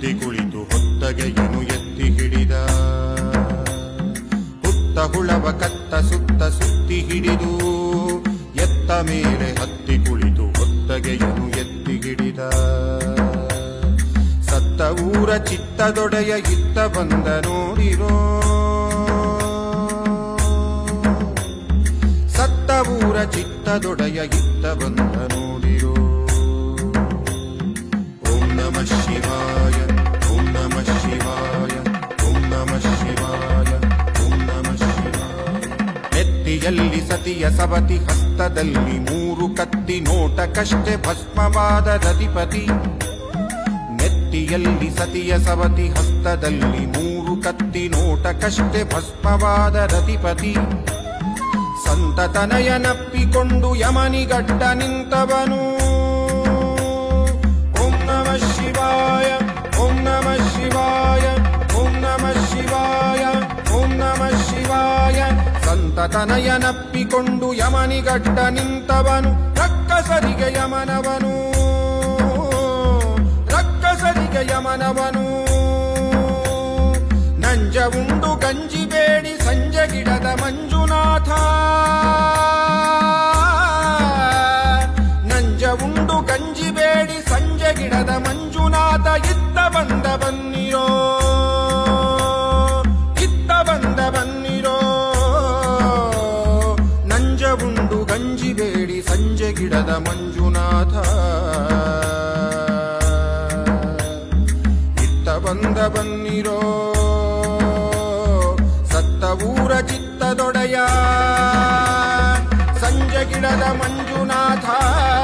ಹತ್ತಿ ಕುಳಿತು ಹೊತ್ತಗೆಯನು ಎತ್ತಿ ಹಿಡಿದ ಹುತ್ತ ಹುಳವ ಕತ್ತ ಸುತ್ತ ಸುತ್ತಿ ಹಿಡಿದು ಎತ್ತ ಮೇಲೆ ಹತ್ತಿ ಕುಳಿತು ಹೊತ್ತಗೆಯನು ಎತ್ತಿ ಹಿಡಿದ ಸತ್ತ ಊರ ಚಿತ್ತದೊಡೆಯ ಇತ್ತ ಬಂದ ನೋಡಿರೋ ಸತ್ತ ಊರ ಚಿತ್ತದೊಡೆಯ ಇತ್ತ ಬಂದ ನೋಡಿರೋ ಓಂ ನಮ ಶಿವಾಯ ಓಂ ನಮ ಶಿವಾಯ ಓಂ ನಮ ಶಿವಾಯ ಓಂ ನಮ ಶಿವಾಯ ನೆತ್ತಿಯಲ್ಲಿ ಸತಿಯ ಸವತಿ ಹಸ್ತದಲ್ಲಿ ಮೂರು ಕತ್ತಿ ನೋಟಕಷ್ಟೇ ಭಸ್ಮವಾದ ದಧಿಪತಿ ನೆತ್ತಿಯಲ್ಲಿ ಸತಿಯ ಸವತಿ ಹಸ್ತದಲ್ಲಿ ಮೂರು ಕತ್ತಿ ನೋಟಕಷ್ಟೇ ಭಸ್ಮವಾದ ರತಿಪತಿ ಸಂತತನಯನಪ್ಪಿಕೊಂಡು ಯಮನಿಗಡ್ಡ ನಿಂತವನು ಓಂ ನಮ ಶಿವಾಯ ಓಂ ನಮ ಶಿವಾಯ ಓಂ ನಮ ಶಿವಾಯ ಓಂ ನಮ ಶಿವಾಯ ಸಂತತನಯನಪ್ಪಿಕೊಂಡು ಯಮನಿಗಡ್ಡ ನಿಂತವನು ರಕ್ಕಸರಿಗೆ ಯಮನವನು ರಕ್ಕಸರಿಗೆ ಯಮನವನು ನಂಜ ಉಂಡು ಗಂಜಿ ಬೇಡಿ ಸಂಜೆ ಗಿಡದ ಮಂಜುನಾಥ ನಂಜ ಉಂಡು ಗಂಜಿ ಬೇಡಿ ಸಂಜೆ ಗಿಡದ ಮಂಜುನಾಥ ಇತ್ತ ಬಂದ ಬನ್ನಿರೋ ಇತ್ತ ಬಂದ ಬನ್ನಿರೋ ನಂಜ ಉಂಡು ಗಂಜಿ ಬೇಡಿ ಸಂಜೆ ಗಿಡದ ಮಂಜುನಾಥ ಇತ್ತ ಬಂದ ಬನ್ನಿರೋ ಸತ್ತ ಊರ ಚಿತ್ತದೊಡೆಯ ಸಂಜೆ ಗಿಡದ ಮಂಜುನಾಥ